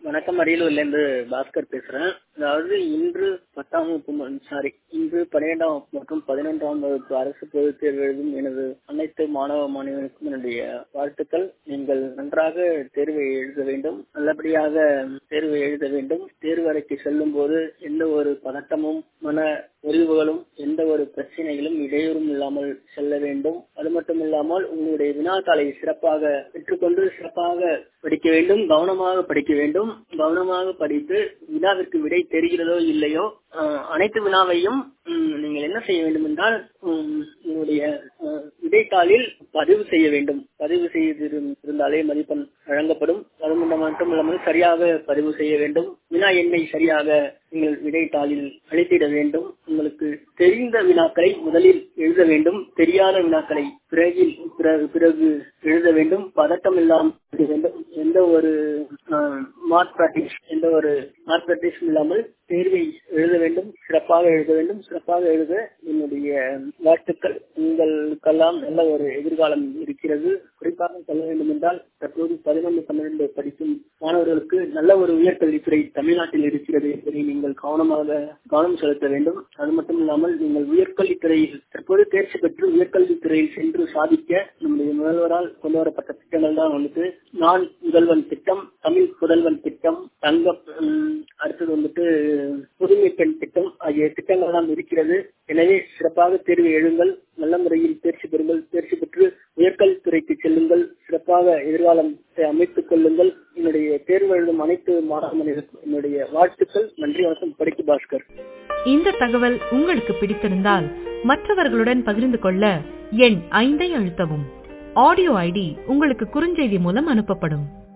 வணக்கம் அரியலூர்ல இருந்து பாஸ்கர் பேசுறேன் அதாவது இன்று பத்தாம் வகுப்பு சாரி இன்று பன்னிரெண்டாம் வகுப்பு மற்றும் பதினொன்றாம் வகுப்பு அரசு பொதுத் தேர்வு எழுதும் எனது அனைத்து மாணவ மாணவியருக்கும் என்னுடைய வாழ்த்துக்கள் நீங்கள் நன்றாக தேர்வை எழுத வேண்டும் நல்லபடியாக தேர்வை எழுத வேண்டும் தேர்வு அறைக்கு செல்லும் போது எந்த ஒரு பதட்டமும் மன முறிவுகளும் எந்த ஒரு பிரச்சனைகளும் இடையூறும் இல்லாமல் செல்ல வேண்டும் அது மட்டும் இல்லாமல் உங்களுடைய வினாத்தாளை சிறப்பாக பெற்றுக்கொண்டு சிறப்பாக படிக்க வேண்டும் கவனமாக படிக்க வேண்டும் கவனமாக படித்து வினாவிற்கு விடை தெரிகிறதோ இல்லையோ அனைத்து வினாவையும் நீங்கள் என்ன செய்ய வேண்டும் என்றால் உங்களுடைய விடைத்தாளில் பதிவு செய்ய வேண்டும் பதிவு செய்திருந்தாலே மதிப்பெண் வழங்கப்படும் அது மட்டும் இல்லாமல் சரியாக பதிவு செய்ய வேண்டும் வினா எண்ணை சரியாக நீங்கள் விடைத்தாளில் அளித்திட வேண்டும் உங்களுக்கு தெரிந்த வினாக்களை முதலில் எழுத வேண்டும் தெரியாத வினாக்களை பிறகில் பிறகு எழுத வேண்டும் பதட்டம் இல்லாமல் எழுத வேண்டும் எந்த ஒரு மார்க் பிராக்டிஸ் எந்த ஒரு மார்க் பிராக்டிஸ் இல்லாமல் தேர்வை எழுத வேண்டும் சிறப்பாக எழுத வேண்டும் சிறப்பாக எழுத என்னுடைய வாழ்த்துக்கள் உங்களுக்கெல்லாம் நல்ல ஒரு எதிர்காலம் இருக்கிறது குறிப்பாக சொல்ல வேண்டும் என்றால் தற்போது பதினொன்று பன்னிரண்டு படிக்கும் மாணவர்களுக்கு நல்ல ஒரு உயர்கல்வித்துறை தமிழ்நாட்டில் இருக்கிறது என்பதை நீங்கள் கவனமாக கவனம் செலுத்த வேண்டும் அது மட்டும் இல்லாமல் நீங்கள் உயர்கல்வித்துறையில் தற்போது தேர்ச்சி பெற்று உயர்கல்வித்துறையில் சென்று சாதிக்க நம்முடைய முதல்வரால் கொண்டு வரப்பட்ட திட்டங்கள் தான் வந்துட்டு நான் முதல்வன் திட்டம் தமிழ் புதல்வன் திட்டம் தங்க அடுத்தது வந்துட்டு புதுமை பெண் திட்டம் ஆகிய திட்டங்கள் எல்லாம் இருக்கிறது எனவே சிறப்பாக தேர்வு எழுங்கள் நல்ல முறையில் தேர்ச்சி பெறுங்கள் தேர்ச்சி பெற்று உயர்கல்வித்துறைக்கு செல்லுங்கள் சிறப்பாக எதிர்காலம் அமைத்துக் கொள்ளுங்கள் என்னுடைய தேர்வு எழுதும் அனைத்து மாணவர்களுக்கும் என்னுடைய வாழ்த்துக்கள் நன்றி வணக்கம் படிக்கு பாஸ்கர் இந்த தகவல் உங்களுக்கு பிடித்திருந்தால் மற்றவர்களுடன் பகிர்ந்து கொள்ள எண் ஐந்தை அழுத்தவும் ஆடியோ ஐடி உங்களுக்கு குறுஞ்செய்தி மூலம் அனுப்பப்படும்